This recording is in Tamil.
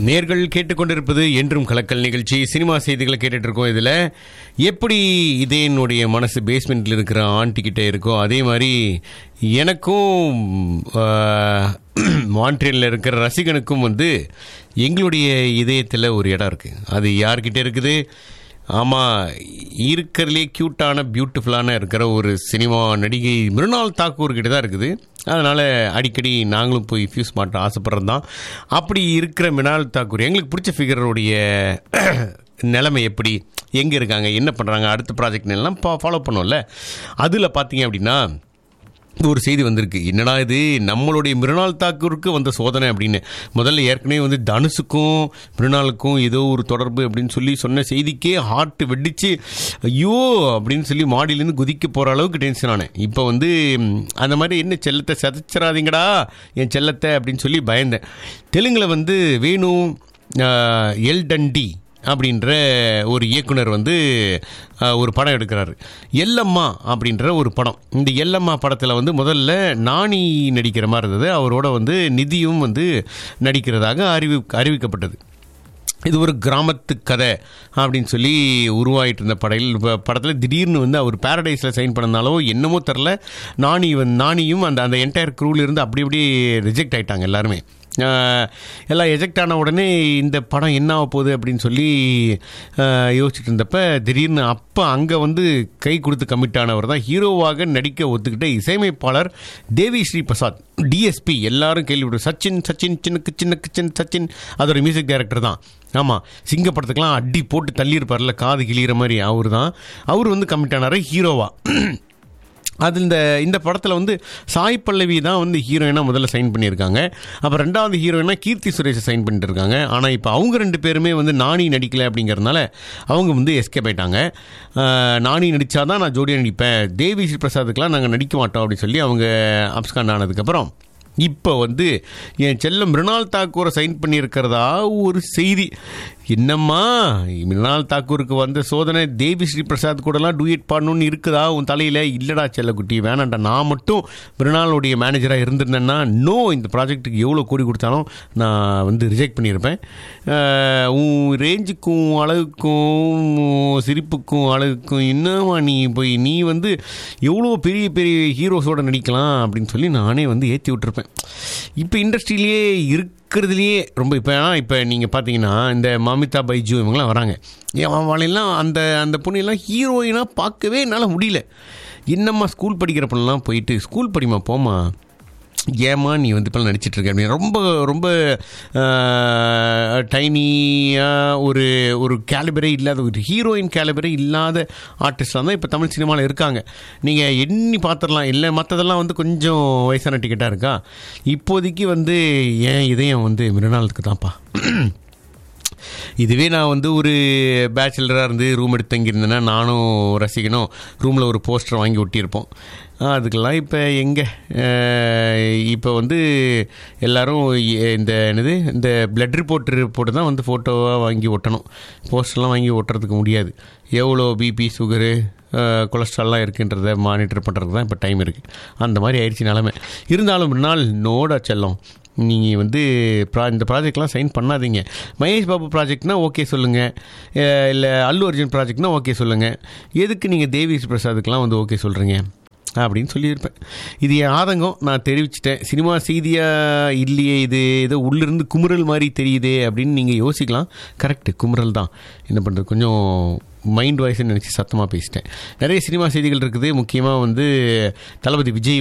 நேர்கள் கேட்டுக்கொண்டிருப்பது என்றும் கலக்கல் நிகழ்ச்சி சினிமா செய்திகளை கேட்டுட்டு இருக்கோம் இதில் எப்படி இதே என்னுடைய மனசு பேஸ்மெண்ட்டில் இருக்கிற ஆண்டி கிட்ட இருக்கோ அதே மாதிரி எனக்கும் மான்ட்ரியலில் இருக்கிற ரசிகனுக்கும் வந்து எங்களுடைய இதயத்தில் ஒரு இடம் இருக்குது அது யார்கிட்ட இருக்குது ஆமாம் இருக்கிறதுலே க்யூட்டான பியூட்டிஃபுல்லான இருக்கிற ஒரு சினிமா நடிகை மிருணால் தாக்கூர் கிட்ட தான் இருக்குது அதனால் அடிக்கடி நாங்களும் போய் ஃபியூஸ் மாட்ட ஆசைப்படுறது தான் அப்படி இருக்கிற மிருணால் தாக்கூர் எங்களுக்கு பிடிச்ச ஃபிகரோடைய நிலைமை எப்படி எங்கே இருக்காங்க என்ன பண்ணுறாங்க அடுத்த ப்ராஜெக்ட் எல்லாம் ஃபாலோ பண்ணோம்ல அதில் பார்த்தீங்க அப்படின்னா ஒரு செய்தி வந்திருக்கு என்னடா இது நம்மளுடைய மிருணால் தாக்கூருக்கு வந்த சோதனை அப்படின்னு முதல்ல ஏற்கனவே வந்து தனுஷுக்கும் மிருணாலுக்கும் ஏதோ ஒரு தொடர்பு அப்படின்னு சொல்லி சொன்ன செய்திக்கே ஹார்ட் வெடிச்சு ஐயோ அப்படின்னு சொல்லி மாடியிலேருந்து குதிக்க போகிற அளவுக்கு டென்ஷன் ஆனேன் இப்போ வந்து ம், அந்த மாதிரி என்ன செல்லத்தை சதைச்சிடாதீங்கடா என் செல்லத்தை அப்படின்னு சொல்லி பயந்தேன் தெலுங்கில் வந்து வேணு ஆஹ், எல் டண்டி அப்படின்ற ஒரு இயக்குனர் வந்து அஹ், ஒரு படம் எடுக்கிறாரு எல்லம்மா அப்படின்ற ஒரு படம் இந்த எல்லம்மா படத்தில் வந்து முதல்ல நாணி நடிக்கிற மாதிரி இருந்தது அவரோட வந்து நிதியும் வந்து நடிக்கிறதாக அறிவி அறிவிக்கப்பட்டது இது ஒரு கிராமத்து கதை அப்படின்னு சொல்லி உருவாயிட்டு இருந்த படையில் படத்தில் திடீர்னு வந்து அவர் பேரடைஸில் சைன் பண்ணனாலோ என்னமோ தெரில நாணி வந்து நாணியும் அந்த அந்த என்டையர் க்ரூவில் இருந்து அப்படி அப்படி ரிஜெக்ட் ஆயிட்டாங்க எல்லாருமே ஆஹ், எல்லாம் எஜெக்ட் ஆன உடனே இந்த படம் என்ன ஆக போகுது அப்படின்னு சொல்லி ஆஹ், யோசிச்சுட்டு இருந்தப்ப திடீர்னு அப்போ அங்கே வந்து கை கொடுத்து கமிட் ஆனவர் தான் ஹீரோவாக நடிக்க ஒத்துக்கிட்ட இசையமைப்பாளர் தேவி ஸ்ரீ பிரசாத் டிஎஸ்பி எல்லாரும் கேள்விப்பட்டு சச்சின் சச்சின் சின்னக்கு சின்ன கிச்சன் சச்சின் அதோட மியூசிக் டைரக்டர் தான் ஆமாம் சிங்க படத்துக்கெல்லாம் அடி போட்டு தள்ளியிருப்பார்ல காது கிளியிற மாதிரி அவர் தான் அவர் வந்து கமிட் ஆனார் ஹீரோவா அது இந்த இந்த படத்தில் வந்து சாய் பல்லவி தான் வந்து ஹீரோயினாக முதல்ல சைன் பண்ணியிருக்காங்க அப்புறம் ரெண்டாவது ஹீரோயினாக கீர்த்தி சுரேஷை சைன் பண்ணிட்டு இருக்காங்க ஆனால் இப்போ அவங்க ரெண்டு பேருமே வந்து நாணி நடிக்கலை அப்படிங்கிறதுனால அவங்க வந்து எஸ்கேப் ஆயிட்டாங்க ஆஹ், நாணி நடித்தாதான் நான் ஜோடியாக நடிப்பேன் தேவி ஸ்ரீ பிரசாத்துக்கெலாம் நாங்கள் நடிக்க மாட்டோம் அப்படின்னு சொல்லி அவங்க அப்ஸ்காண்ட் ஆனதுக்கப்புறம் இப்போ வந்து என் செல்லம் மிருணால் தாக்கூரை சைன் பண்ணியிருக்கிறதா ஒரு செய்தி என்னம்மா மிருணால் தாக்கூருக்கு வந்த சோதனை தேவி ஸ்ரீ பிரசாத் கூடலாம் டூயட் பாடணும்னு இருக்குதா உன் தலையில் இல்லடா செல்லக்குட்டி வேணாண்டா நான் மட்டும் மிருணாலுடைய மேனேஜராக இருந்திருந்தேன்னா நோ இந்த ப்ராஜெக்ட்டுக்கு எவ்வளோ கோடி கொடுத்தாலும் நான் வந்து ரிஜெக்ட் பண்ணியிருப்பேன் ஆஹ், உன் ரேஞ்சுக்கும் அழகுக்கும் உன் சிரிப்புக்கும் அழகுக்கும் என்னம்மா நீ போய் நீ வந்து எவ்வளோ பெரிய பெரிய ஹீரோஸோட நடிக்கலாம் அப்படின்னு சொல்லி நானே வந்து ஏற்றி விட்டுருப்பேன் இப்போ இண்டஸ்ட்ரியிலேயே இருக்கிறதுலையே ரொம்ப இப்போ ஏன்னா இப்போ நீங்கள் பார்த்தீங்கன்னா இந்த மமிதா பைஜு இவங்கெல்லாம் வராங்க ஏன் அவளையெல்லாம் அந்த அந்த பொண்ணையெல்லாம் ஹீரோயினாக பார்க்கவே என்னால் முடியல என்னம்மா ஸ்கூல் படிக்கிற பொண்ணெல்லாம் போயிட்டு ஸ்கூல் படிமா போமா ஏமா நீ வந்து இப்போ நடிச்சிட்டு இருக்க அப்படின்னு ரொம்ப ரொம்ப டைனியாக ஒரு ஒரு கேலிபரே இல்லாத ஒரு ஹீரோயின் கேலிபரே இல்லாத ஆர்டிஸ்டாக தான் இப்போ தமிழ் சினிமாவில் இருக்காங்க நீங்கள் எண்ணி பார்த்துடலாம் இல்லை மற்றதெல்லாம் வந்து கொஞ்சம் வயசான டிக்கெட்டாக இருக்கா இப்போதைக்கு வந்து ஏன் இதயம் வந்து மிருநாளுக்கு தான்ப்பா இதுவே நான் வந்து ஒரு பேச்சுலராக இருந்து ரூம் எடுத்து தங்கியிருந்தேன்னா நானும் ரசிக்கணும் ரூமில் ஒரு போஸ்டர் வாங்கி ஒட்டியிருப்போம் ஆ, அதுக்கெல்லாம் இப்போ எங்கே இப்போ வந்து எல்லாரும் எ- இந்த என்னது இந்த பிளட் ரிப்போர்ட் ரிப்போர்ட் தான் வந்து ஃபோட்டோவாக வாங்கி ஒட்டணும் போஸ்டர்லாம் வாங்கி ஒட்டுறதுக்கு முடியாது எவ்வளோ பிபி சுகரு கொலஸ்ட்ரால்லாம் இருக்குன்றத மானிட்டர் பண்ணுறதுக்கு தான் இப்போ டைம் இருக்குது அந்த மாதிரி ஆயிடுச்சு நிலமை இருந்தாலும் ஒரு நாள் நோடா செல்லம் நீங்கள் வந்து ப்ரா இந்த ப்ராஜெக்ட்லாம் சைன் பண்ணாதீங்க மகேஷ் பாபு ப்ராஜெக்ட்னா ஓகே சொல்லுங்கள் இல்லை அல்லு அர்ஜுன் ப்ராஜெக்ட்னா ஓகே சொல்லுங்கள் எதுக்கு நீங்கள் தேவி பிரசாத்துக்கெலாம் வந்து ஓகே சொல்கிறீங்க அப்படின்னு சொல்லியிருப்பேன் இது என் ஆதங்கம் நான் தெரிவிச்சிட்டேன் சினிமா செய்தியாக இல்லையே இது ஏதோ உள்ளிருந்து குமுறல் மாதிரி தெரியுதே அப்படின்னு நீங்கள் யோசிக்கலாம் கரெக்டு குமுறல் தான் என்ன பண்ணுறது கொஞ்சம் மைண்ட் வாய்ஸ்ன்னு நினச்சி சத்தமாக பேசிட்டேன் நிறைய சினிமா செய்திகள் இருக்குது முக்கியமாக வந்து தளபதி விஜய்